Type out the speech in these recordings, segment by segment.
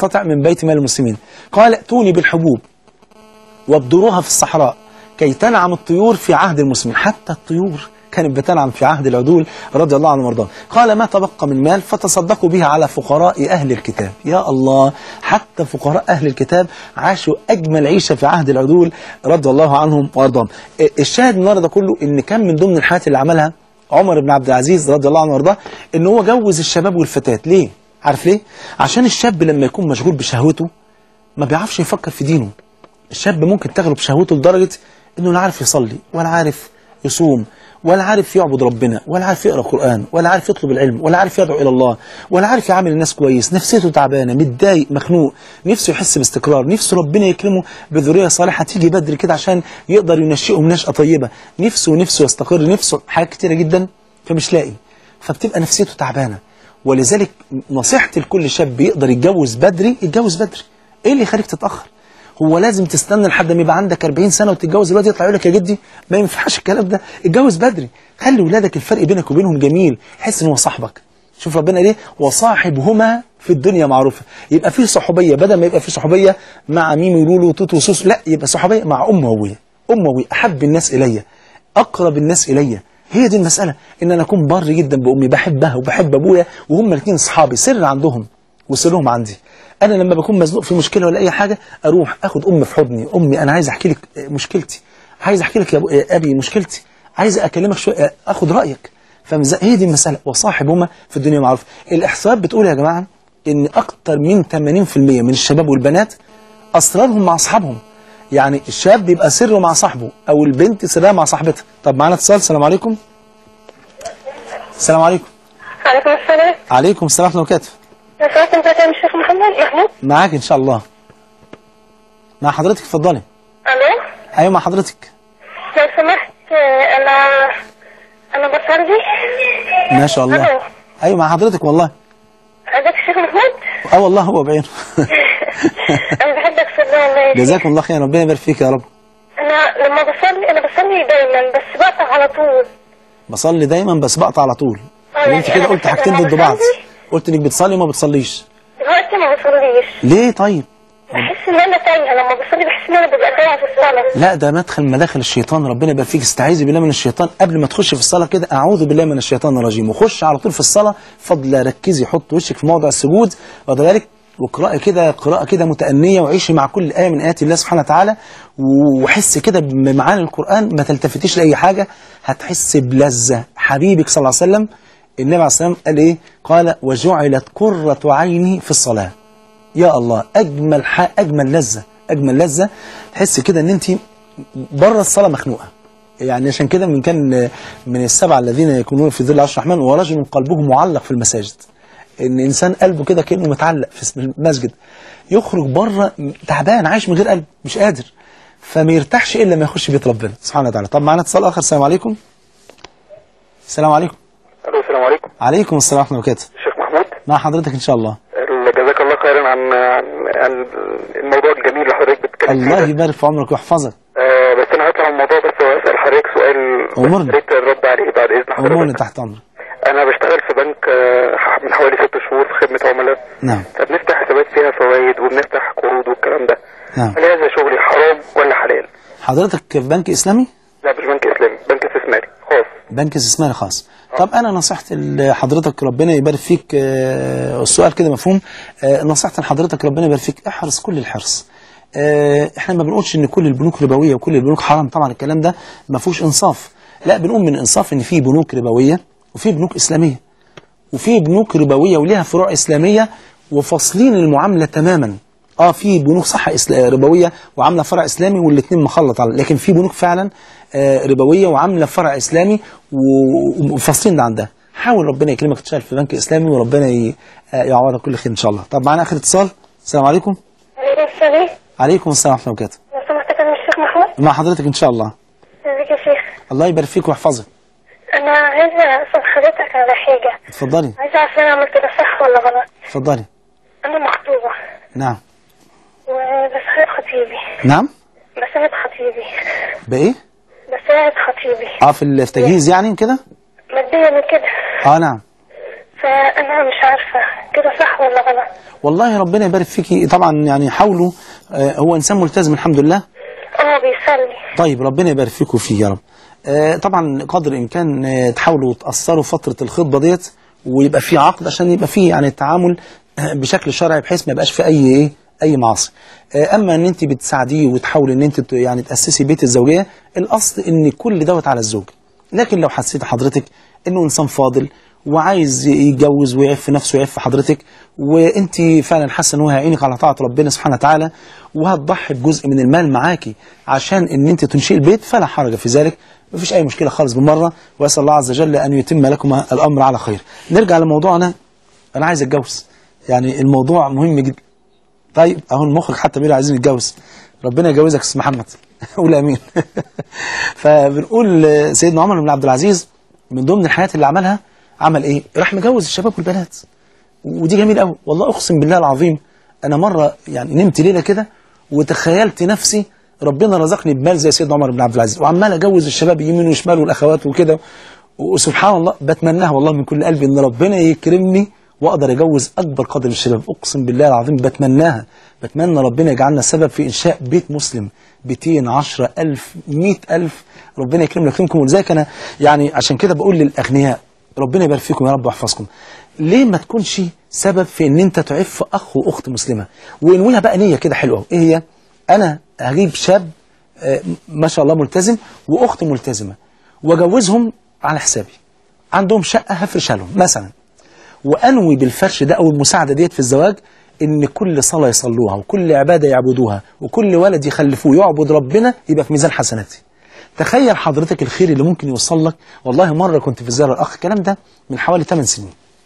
تقتطع من بيت مال المسلمين قال ائتوني بالحبوب وابدروها في الصحراء كي تنعم الطيور في عهد المسلمين حتى الطيور كانت بتنعم في عهد العدول رضي الله عنهم وارضاهم قال ما تبقى من مال فتصدقوا به على فقراء أهل الكتاب يا الله حتى فقراء أهل الكتاب عاشوا أجمل عيشة في عهد العدول رضي الله عنهم وارضاهم الشاهد من ده كله إن كان من ضمن الحاجات اللي عملها عمر بن عبد العزيز رضي الله عنه وارضاه إن هو جوز الشباب والفتيات ليه؟ عارف ليه؟ عشان الشاب لما يكون مشغول بشهوته ما بيعرفش يفكر في دينه الشاب ممكن تغلب شهوته لدرجة انه لا عارف يصلي ولا عارف يصوم ولا عارف يعبد ربنا ولا عارف يقرأ قرآن ولا عارف يطلب العلم ولا عارف يدعو إلى الله ولا عارف يعامل الناس كويس نفسيته تعبانة متضايق مخنوق نفسه يحس باستقرار نفسه ربنا يكرمه بذرية صالحة تيجي بدري كده عشان يقدر ينشئهم نشأة طيبة نفسه نفسه يستقر نفسه حاجات كتيرة جدا فمش لاقي فبتبقى نفسيته تعبانة ولذلك نصيحتي لكل شاب يقدر يتجوز بدري يتجوز بدري ايه اللي يخليك تتأخر هو لازم تستنى لحد ما يبقى عندك 40 سنه وتتجوز دلوقتي يطلع يقول لك يا جدي ما ينفعش الكلام ده اتجوز بدري خلي ولادك الفرق بينك وبينهم جميل حس ان هو صاحبك شوف ربنا ليه وصاحبهما في الدنيا معروفه يبقى في صحوبيه بدل ما يبقى في صحوبيه مع ميم ولولو وتوت وسوس لا يبقى صحوبيه مع ام وابويا ام وابويا احب الناس الي اقرب الناس الي هي دي المساله ان انا اكون بر جدا بامي بحبها وبحب ابويا وهم الاثنين اصحابي سر عندهم وسرهم عندي انا لما بكون مزنوق في مشكله ولا اي حاجه اروح اخد امي في حضني امي انا عايز احكي لك مشكلتي عايز احكي لك يا أبو- يا ابي مشكلتي عايز اكلمك شويه اخد رايك فمز- هي دي المساله وصاحبهما في الدنيا معروف الاحصاءات بتقول يا جماعه ان اكتر من 80% من الشباب والبنات اسرارهم مع اصحابهم يعني الشاب بيبقى سره مع صاحبه او البنت سرها مع صاحبتها طب معانا اتصال السلام عليكم السلام عليكم عليكم السلام عليكم السلام ورحمه الله وبركاته لو سمحت انت كان الشيخ محمد محمود معاك ان شاء الله مع حضرتك اتفضلي الو ايوه مع حضرتك لو سمحت آه، انا انا بصلي ما شاء الله الو ايوه مع حضرتك والله حضرتك الشيخ محمود اه والله هو بعينه انا بحبك في الله والله يا شيخ. جزاكم الله خير ربنا يبارك فيك يا رب انا لما بصلي انا بصلي دايما بس بقطع على طول بصلي دايما بس بقطع على طول آه، يعني انت يعني كده أنا قلت حاجتين لما ضد بعض بصلي- قلت انك بتصلي وما بتصليش دلوقتي ما بصليش ليه طيب بحس ان انا تايهه لما بصلي بحس ان انا ببقى تايهه في الصلاه لا ده مدخل من مداخل الشيطان ربنا يبارك فيك استعيذي بالله من الشيطان قبل ما تخش في الصلاه كده اعوذ بالله من الشيطان الرجيم وخش على طول في الصلاه فضل ركزي حط وشك في موضع السجود واخد بالك واقرأي كده قراءة كده متأنية وعيشي مع كل آية من آيات الله سبحانه وتعالى وحس كده بمعاني القرآن ما تلتفتيش لأي حاجة هتحس بلذة حبيبك صلى الله عليه وسلم النبي عليه الصلاة والسلام قال إيه؟ قال وجعلت قرة عيني في الصلاة يا الله اجمل ح... اجمل لذه اجمل لذه تحس كده ان انت بره الصلاه مخنوقه يعني عشان كده من كان من السبعه الذين يكونون في ظل عرش الرحمن ورجل قلبه معلق في المساجد ان انسان قلبه كده كانه متعلق في المسجد يخرج بره تعبان عايش من غير قلب مش قادر فما يرتاحش الا لما يخش بيت ربنا سبحانه وتعالى طب معانا اتصال اخر السلام عليكم السلام عليكم الو السلام عليكم عليكم السلام ورحمه الله وبركاته شيخ محمود مع حضرتك ان شاء الله ال- جزاك الله خيرا عن عن, عن الموضوع الجميل اللي حضرتك بتتكلم فيه الله ده. يبارك في عمرك ويحفظك آه بس انا هطلع من الموضوع بس واسال حضرتك سؤال أمرني. يا ريت الرد عليه بعد اذن امورني حضرتك تحت امرك انا بشتغل في بنك آه، من حوالي ست شهور في خدمه عملاء نعم فبنفتح حسابات فيها فوائد وبنفتح قروض والكلام ده نعم هل هذا شغلي حرام ولا حلال؟ حضرتك في بنك اسلامي لا مش بنك اسلامي بنك استثماري خاص بنك استثماري خاص طب انا نصيحتي لحضرتك ربنا يبارك فيك آه، السؤال كده مفهوم آه، نصيحتي لحضرتك ربنا يبارك فيك احرص كل الحرص آه، احنا ما بنقولش ان كل البنوك ربويه وكل البنوك حرام طبعا الكلام ده ما فيهوش انصاف لا بنقول من انصاف ان في بنوك ربويه وفي بنوك اسلاميه وفي بنوك ربويه وليها فروع اسلاميه وفاصلين المعامله تماما اه في بنوك صح إسلا- ربويه وعامله فرع اسلامي والاثنين مخلط على لكن في بنوك فعلا آه ربويه وعامله فرع اسلامي و- وفاصلين ده عن ده حاول ربنا يكرمك تشتغل في بنك اسلامي وربنا ي- آه، يعوضك كل خير ان شاء الله طب معانا اخر اتصال السلام عليكم عليكم السلام عليكم السلام ورحمه الله وبركاته لو سمحت كان الشيخ محمود مع حضرتك ان شاء الله ازيك يا شيخ الله يبارك فيك ويحفظك انا عايزه اسال حضرتك على حاجه اتفضلي عايزه اعرف انا عملت ده صح ولا غلط اتفضلي انا مخطوبه نعم وبساعد خطيبي نعم بساعد خطيبي بايه بساعد خطيبي اه في التجهيز يعني كده ماديا كده اه نعم فأنا مش عارفة كده صح ولا غلط والله ربنا يبارك فيكي طبعا يعني حاولوا آه، هو انسان ملتزم الحمد لله اه بيصلي طيب ربنا يبارك فيكم فيه يا رب آه، طبعا قدر الامكان آه، تحاولوا تاثروا فتره الخطبه ديت ويبقى في عقد عشان يبقى في يعني التعامل آه، بشكل شرعي بحيث ما يبقاش في اي ايه اي معاصي آه، اما ان انت بتساعديه وتحاولي ان انت ت- يعني تاسسي بيت الزوجيه الاصل ان كل دوت على الزوج لكن لو حسيت حضرتك انه انسان فاضل وعايز يتجوز ويعف نفسه ويعف حضرتك وانت فعلا حاسه ان هو هيعينك على طاعه ربنا سبحانه وتعالى وهتضحي بجزء من المال معاكي عشان ان انت تنشئي البيت فلا حرج في ذلك مفيش اي مشكله خالص بالمره واسال الله عز وجل ان يتم لكما الامر على خير نرجع لموضوعنا انا عايز اتجوز يعني الموضوع مهم جدا طيب اهو المخرج حتى بيقول عايزين نتجوز ربنا يجوزك يا استاذ محمد قول امين فبنقول سيدنا عمر بن عبد العزيز من ضمن الحاجات اللي عملها عمل ايه راح مجوز الشباب والبنات ودي جميل قوي والله اقسم بالله العظيم انا مره يعني نمت ليله كده وتخيلت نفسي ربنا رزقني بمال زي سيدنا عمر بن عبد العزيز وعمال اجوز الشباب يمين وشمال والاخوات وكده وسبحان الله بتمناها والله من كل قلبي ان ربنا يكرمني واقدر اجوز اكبر قدر من الشباب اقسم بالله العظيم بتمناها بتمنى ربنا يجعلنا سبب في انشاء بيت مسلم بيتين عشرة ألف مئة ألف ربنا يكرمنا ويكرمكم ولذلك أنا يعني عشان كده بقول للأغنياء ربنا يبارك فيكم يا رب ويحفظكم ليه ما تكونش سبب في ان انت تعف اخ واخت مسلمه وانويها بقى نيه كده حلوه ايه هي انا هجيب شاب آه، ما شاء الله ملتزم واخت ملتزمه واجوزهم على حسابي عندهم شقه هفرشها لهم مثلا وانوي بالفرش ده او المساعده ديت في الزواج ان كل صلاه يصلوها وكل عباده يعبدوها وكل ولد يخلفوه يعبد ربنا يبقى في ميزان حسناتي تخيل حضرتك الخير اللي ممكن يوصل لك والله مره كنت في زياره الاخ الكلام ده من حوالي 8 سنين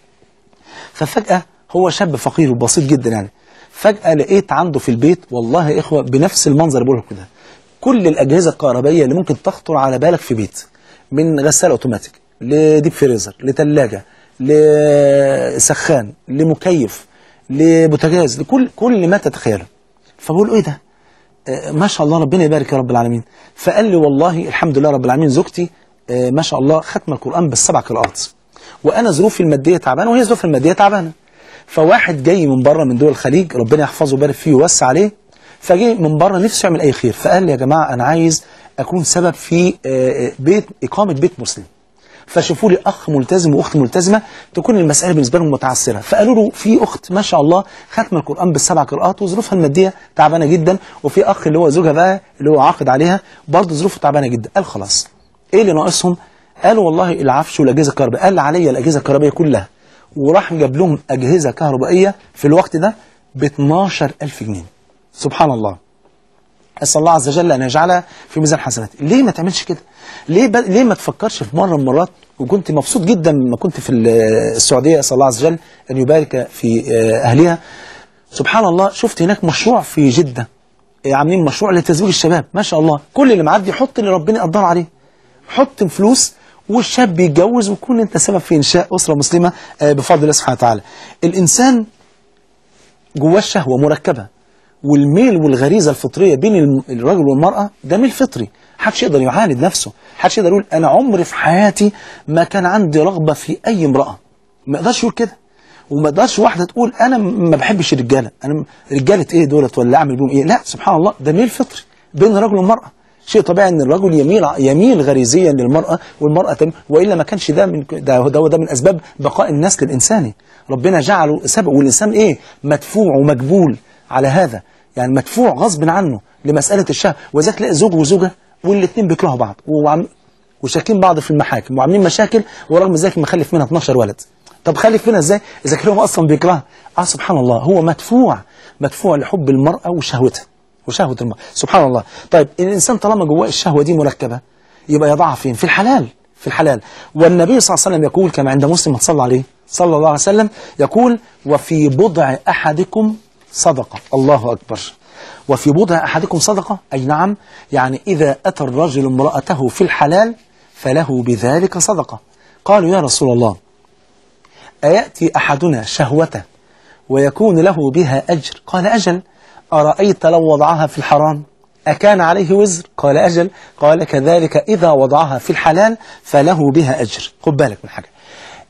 ففجاه هو شاب فقير وبسيط جدا يعني فجاه لقيت عنده في البيت والله يا اخوه بنفس المنظر اللي بقوله كده كل الاجهزه الكهربائيه اللي ممكن تخطر على بالك في بيت من غساله اوتوماتيك لديب فريزر لثلاجه لسخان لمكيف لبوتاجاز لكل كل ما تتخيله فبقول ايه ده آه، ما شاء الله ربنا يبارك يا رب العالمين فقال لي والله الحمد لله رب العالمين زوجتي آه، ما شاء الله ختم القرآن بالسبع قراءات وانا ظروفي الماديه تعبانه وهي ظروفها الماديه تعبانه فواحد جاي من بره من دول الخليج ربنا يحفظه ويبارك فيه ويوسع عليه فجاي من بره نفسه يعمل اي خير فقال لي يا جماعه انا عايز اكون سبب في آه، آه، بيت اقامه بيت مسلم فشوفوا لي اخ ملتزم واخت ملتزمه تكون المساله بالنسبه لهم متعسره فقالوا له في اخت ما شاء الله ختم القران بالسبع قراءات وظروفها الماديه تعبانه جدا وفي اخ اللي هو زوجها بقى اللي هو عاقد عليها برضه ظروفه تعبانه جدا قال خلاص ايه اللي ناقصهم قالوا والله العفش والاجهزه الكهربائيه قال عليا الاجهزه الكهربائيه كلها وراح جاب لهم اجهزه كهربائيه في الوقت ده ب 12000 جنيه سبحان الله اسال الله عز وجل ان يجعلها في ميزان حسناتي ليه ما تعملش كده ليه ب... ليه ما تفكرش في مره من المرات وكنت مبسوط جدا لما كنت في ال- السعوديه اسال الله عز وجل ان يبارك في آه، اهلها سبحان الله شفت هناك مشروع في جده آه، عاملين مشروع لتزويج الشباب ما شاء الله كل اللي معدي حط اللي ربنا يقدر عليه حط فلوس والشاب يتجوز وكون انت سبب في انشاء اسره مسلمه آه، بفضل الله سبحانه وتعالى الانسان جواه الشهوه مركبه والميل والغريزه الفطريه بين الم- الرجل والمراه ده ميل فطري محدش يقدر يعاند نفسه محدش يقدر يقول انا عمري في حياتي ما كان عندي رغبه في اي امراه ما يقدرش يقول كده وما يقدرش واحده تقول انا م- ما بحبش الرجاله انا م- رجاله ايه دولت ولا اعمل بيهم ايه لا سبحان الله ده ميل فطري بين الرجل والمراه شيء طبيعي ان الرجل يميل يميل غريزيا للمراه والمراه تم والا ما كانش ده من ده ده, ده من اسباب بقاء النسل الانساني ربنا جعله سبب والانسان ايه مدفوع ومجبول على هذا يعني مدفوع غصب عنه لمساله الشهوه وذاك تلاقي زوج وزوجه والاثنين بيكرهوا بعض وعم وشاكين بعض في المحاكم وعاملين مشاكل ورغم ذلك مخلف منها 12 ولد طب خلف منها ازاي اذا كان هو اصلا بيكرهها اه سبحان الله هو مدفوع مدفوع لحب المراه وشهوتها وشهوه المراه سبحان الله طيب الانسان طالما جواه الشهوه دي مركبه يبقى يضعها فين في الحلال في الحلال والنبي صلى الله عليه وسلم يقول كما عند مسلم صلى عليه صلى الله عليه وسلم يقول وفي بضع احدكم صدقه الله اكبر وفي بضع أحدكم صدقة أي نعم يعني إذا أتى الرجل امرأته في الحلال فله بذلك صدقة قالوا يا رسول الله أيأتي أحدنا شهوته ويكون له بها أجر قال أجل أرأيت لو وضعها في الحرام أكان عليه وزر قال أجل قال كذلك إذا وضعها في الحلال فله بها أجر خد بالك من حاجة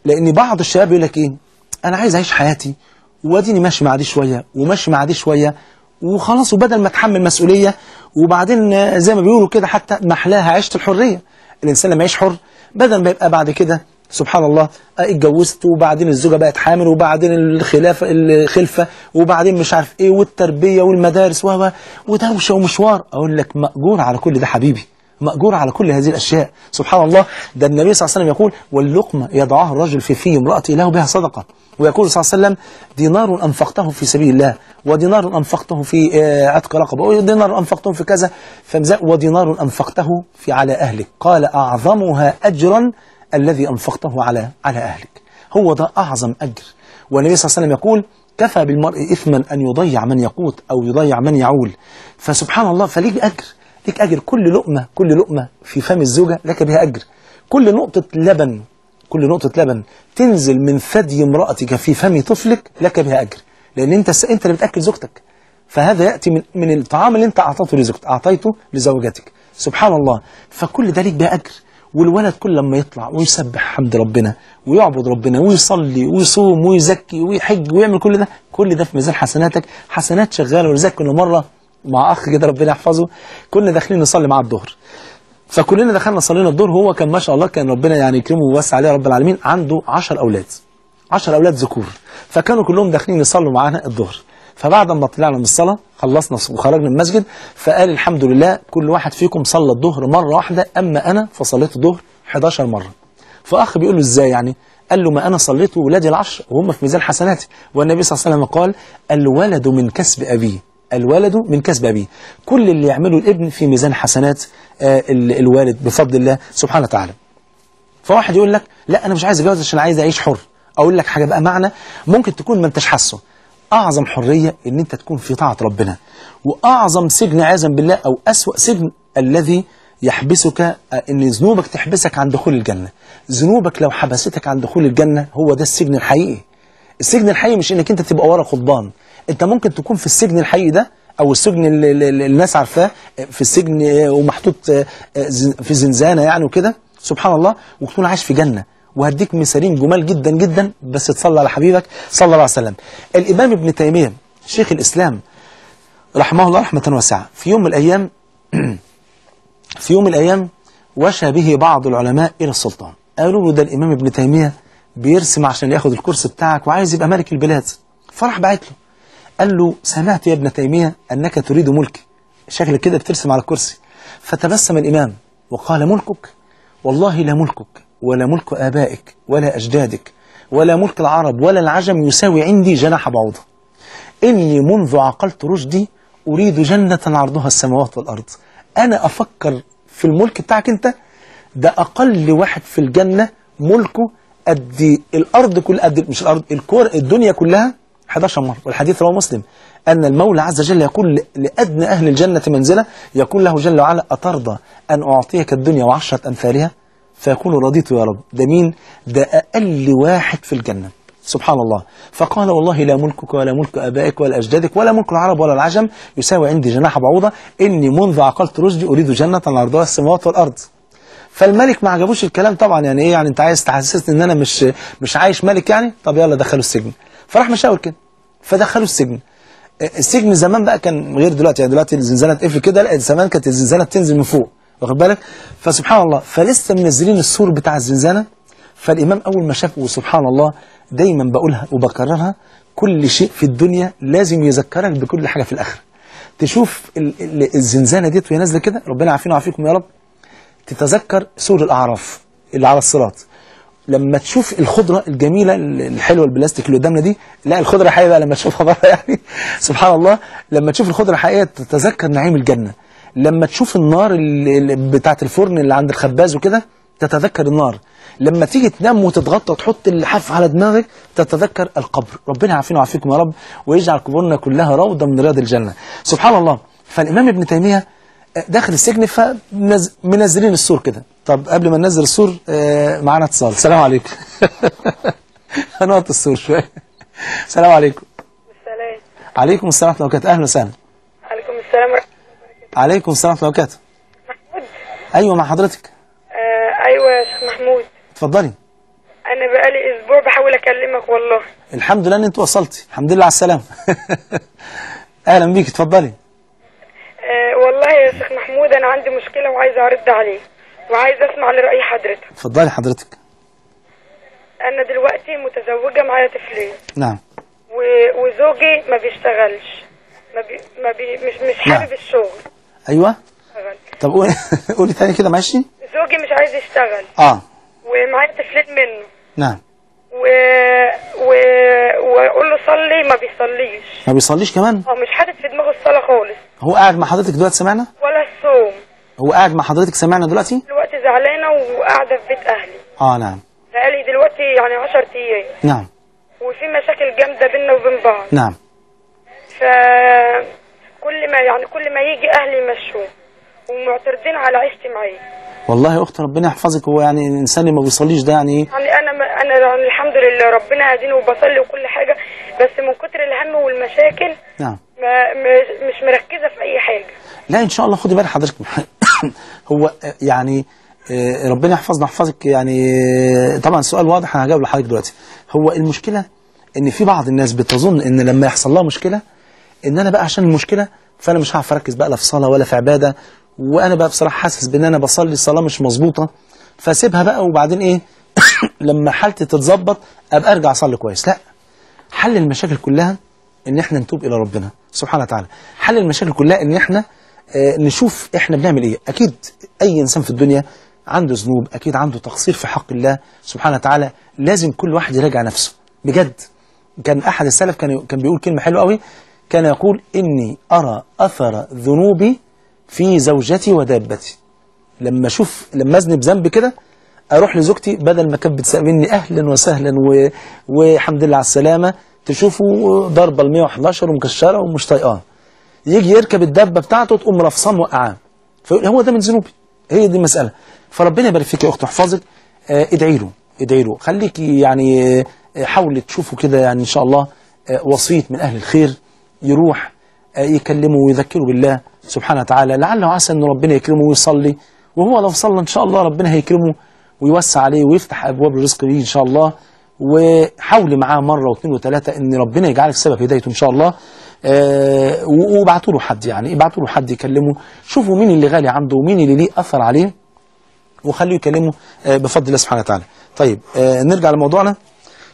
لان بعض الشباب يقول لك ايه انا عايز اعيش حياتي واديني ماشي مع دي شويه وماشي مع دي شويه وخلاص وبدل ما اتحمل مسؤوليه وبعدين آه، زي ما بيقولوا كده حتى محلاها عيشه الحريه الانسان لما يعيش حر بدل ما يبقى بعد كده سبحان الله آه، اتجوزت وبعدين الزوجه بقت حامل وبعدين الخلافه الخلفه وبعدين مش عارف ايه والتربيه والمدارس و و- ودوشه ومشوار اقول لك ماجور على كل ده حبيبي مأجور على كل هذه الأشياء سبحان الله ده النبي صلى الله عليه وسلم يقول واللقمة يضعها الرجل في فيه امرأته له بها صدقة ويقول صلى الله عليه وسلم دينار أنفقته في سبيل الله ودينار أنفقته في آه، عتق رقبة ودينار أنفقته في كذا فمزا- ودينار أنفقته في على أهلك قال أعظمها أجرا الذي أنفقته على على أهلك هو ده أعظم أجر والنبي صلى الله عليه وسلم يقول كفى بالمرء إثما أن يضيع من يقوت أو يضيع من يعول فسبحان الله فليك أجر ليك أجر كل لقمة كل لقمة في فم الزوجة لك بها أجر كل نقطة لبن كل نقطة لبن تنزل من ثدي امرأتك في فم طفلك لك بها أجر لأن أنت س... أنت اللي بتأكل زوجتك فهذا يأتي من, من الطعام اللي أنت أعطيته لزوجتك أعطيته لزوجتك سبحان الله فكل ده ليك بها أجر والولد كل لما يطلع ويسبح حمد ربنا ويعبد ربنا ويصلي ويصوم ويزكي ويحج ويعمل كل ده كل ده في ميزان حسناتك حسنات شغاله ولذلك كنا مره مع اخ كده ربنا يحفظه كنا داخلين نصلي مع الظهر فكلنا دخلنا صلينا الظهر هو كان ما شاء الله كان ربنا يعني يكرمه ويوسع عليه رب العالمين عنده 10 اولاد 10 اولاد ذكور فكانوا كلهم داخلين يصلوا معانا الظهر فبعد ما طلعنا من الصلاه خلصنا وخرجنا من المسجد فقال الحمد لله كل واحد فيكم صلى الظهر مره واحده اما انا فصليت الظهر 11 مره فاخ بيقول له ازاي يعني قال له ما انا صليت ولادي العشر وهم في ميزان حسناتي والنبي صلى الله عليه وسلم قال الولد من كسب ابيه الولد من كسب ابيه كل اللي يعمله الابن في ميزان حسنات آه، ال- الوالد بفضل الله سبحانه وتعالى فواحد يقول لك لا انا مش عايز اتجوز عشان عايز اعيش حر اقول لك حاجه بقى معنى ممكن تكون ما انتش حاسه اعظم حريه ان انت تكون في طاعه ربنا واعظم سجن عياذا بالله او اسوا سجن الذي يحبسك آه، ان ذنوبك تحبسك عن دخول الجنه ذنوبك لو حبستك عن دخول الجنه هو ده السجن الحقيقي السجن الحقيقي مش انك انت تبقى ورا قضبان انت ممكن تكون في السجن الحقيقي ده او السجن اللي اللي- اللي الناس عارفاه في السجن آه، ومحطوط آه، آه، زن- في زنزانه يعني وكده سبحان الله وتكون عايش في جنه وهديك مثالين جمال جدا جدا بس تصلى على حبيبك صلى الله عليه وسلم الامام ابن تيميه شيخ الاسلام رحمه الله رحمه واسعه في يوم من الايام في يوم من الأيام وشى به بعض العلماء إلى السلطان قالوا له ده الإمام ابن تيمية بيرسم عشان ياخد الكرسي بتاعك وعايز يبقى ملك البلاد فراح بعت له قال له سمعت يا ابن تيمية أنك تريد ملكي شكلك كده بترسم على الكرسي فتبسم الإمام وقال ملكك والله لا ملكك ولا ملك آبائك ولا أجدادك ولا ملك العرب ولا العجم يساوي عندي جناح بعوضة إني منذ عقلت رشدي أريد جنة عرضها السماوات والأرض أنا أفكر في الملك بتاعك أنت ده أقل واحد في الجنة ملكه قد الأرض كل قد مش الأرض الكور الدنيا كلها 11 مرة والحديث رواه مسلم أن المولى عز وجل يقول لأدنى أهل الجنة منزلة يقول له جل وعلا أترضى أن أعطيك الدنيا وعشرة أمثالها فيقول رضيت يا رب ده مين ده أقل واحد في الجنة سبحان الله فقال والله لا ملكك ولا ملك أبائك ولا أجدادك ولا ملك العرب ولا العجم يساوي عندي جناح بعوضة إني منذ عقلت رشدي أريد جنة عرضها السماوات والأرض فالملك ما عجبوش الكلام طبعا يعني ايه يعني انت عايز تحسسني ان انا مش مش عايش ملك يعني طب يلا دخلوا السجن فراح مشاور كده فدخلوا السجن السجن زمان بقى كان غير دلوقتي يعني دلوقتي الزنزانه تقفل كده لا زمان كانت الزنزانه بتنزل من فوق واخد بالك فسبحان الله فلسه منزلين السور بتاع الزنزانه فالامام اول ما شافه سبحان الله دايما بقولها وبكررها كل شيء في الدنيا لازم يذكرك بكل حاجه في الاخره تشوف ال- ال- الزنزانه ديت وهي نازله كده ربنا يعافينا ويعافيكم يا رب تتذكر سور الأعراف اللي على الصراط لما تشوف الخضرة الجميلة الحلوة البلاستيك اللي قدامنا دي لا الخضرة حقيقية بقى لما تشوفها بره يعني سبحان الله لما تشوف الخضرة حقيقية تتذكر نعيم الجنة لما تشوف النار اللي اللي بتاعت الفرن اللي عند الخباز وكده تتذكر النار لما تيجي تنام وتتغطى وتحط اللحاف على دماغك تتذكر القبر ربنا يعافينا ويعافيكم يا رب ويجعل قبورنا كلها روضة من رياض الجنة سبحان الله فالإمام ابن تيمية داخل السجن فمنزلين السور كده طب قبل ما ننزل السور آه، معانا اتصال السلام عليكم هنقط السور شويه السلام عليكم السلام عليكم السلام ورحمه الله وبركاته اهلا وسهلا عليكم السلام ورحمة الله عليكم السلام ورحمه الله وبركاته محمود ايوه مع حضرتك آه أيوة يا شيخ محمود اتفضلي أنا بقالي بحاول اكلمك والله الحمد لله ان انت وصلتي الحمد لله على السلامه اهلا بيك اتفضلي آه والله يا شيخ محمود انا عندي مشكله وعايزه ارد عليه وعايزه اسمع لراي حضرتك اتفضلي حضرتك انا دلوقتي متزوجه معايا طفلين نعم و- وزوجي ما بيشتغلش ما بي ما بي مش مش نعم. حابب الشغل ايوه يشتغل. طب قولي قولي تاني كده ماشي زوجي مش عايز يشتغل اه ومعايا طفلين منه نعم و... و... واقول له صلي ما بيصليش ما بيصليش كمان هو مش حاطط في دماغه الصلاه خالص هو قاعد مع حضرتك دلوقتي سمعنا ولا الصوم هو قاعد مع حضرتك سمعنا دلوقتي دلوقتي زعلانه وقاعده في بيت اهلي اه نعم بقالي دلوقتي يعني 10 ايام نعم وفي مشاكل جامده بينا وبين بعض نعم ف كل ما يعني كل ما يجي اهلي يمشوه ومعترضين على عيشتي معاه والله يا اخت ربنا يحفظك هو يعني الانسان اللي ما بيصليش ده يعني ايه يعني انا ما انا يعني الحمد لله ربنا هديني وبصلي وكل حاجه بس من كتر الهم والمشاكل نعم ما مش, مش مركزه في اي حاجه لا ان شاء الله خدي بال حضرتك هو آه، يعني آه، ربنا يحفظنا يحفظك يعني آه، طبعا السؤال واضح انا هجاوب لحضرتك دلوقتي هو المشكله ان في بعض الناس بتظن ان لما يحصل لها مشكله ان انا بقى عشان المشكله فانا مش هعرف اركز بقى لا في صلاه ولا في عباده وانا بقى بصراحه حاسس بان انا بصلي الصلاه مش مظبوطه فاسيبها بقى وبعدين ايه لما حالتي تتظبط ابقى ارجع اصلي كويس لا حل المشاكل كلها ان احنا نتوب الى ربنا سبحانه وتعالى حل المشاكل كلها ان احنا آه، نشوف احنا بنعمل ايه اكيد اي انسان في الدنيا عنده ذنوب اكيد عنده تقصير في حق الله سبحانه وتعالى لازم كل واحد يراجع نفسه بجد كان احد السلف كان كان بيقول كلمه حلوه قوي كان يقول اني ارى اثر ذنوبي في زوجتي ودابتي لما اشوف لما اذنب ذنب كده اروح لزوجتي بدل ما كانت بتسالني اهلا وسهلا و... وحمد لله على السلامه تشوفه ضربه ال 111 ومكشره ومش طايقاه يجي يركب الدبه بتاعته تقوم رفصان وقعاه فيقول هو ده من ذنوبي هي دي المساله فربنا يبارك فيك يا اخت احفظك آه ادعي له ادعي له خليكي يعني آه، حاولي تشوفوا كده يعني ان شاء الله آه وسيط من اهل الخير يروح آه، يكلمه ويذكره بالله سبحانه وتعالى لعله عسى ان ربنا يكرمه ويصلي وهو لو صلى ان شاء الله ربنا هيكرمه ويوسع عليه ويفتح ابواب الرزق ليه ان شاء الله وحاولي معاه مره واثنين وثلاثه ان ربنا يجعلك سبب هدايته ان شاء الله آه، و- وابعتوا له حد يعني ابعتوا له حد يكلمه شوفوا مين اللي غالي عنده ومين اللي ليه اثر عليه وخليه يكلمه آه، بفضل الله سبحانه وتعالى طيب آه، نرجع لموضوعنا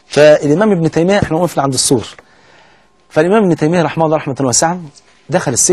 فالامام ابن تيميه احنا وقفنا عند السور فالامام ابن تيميه رحمه الله رحمه واسعه دخل السجن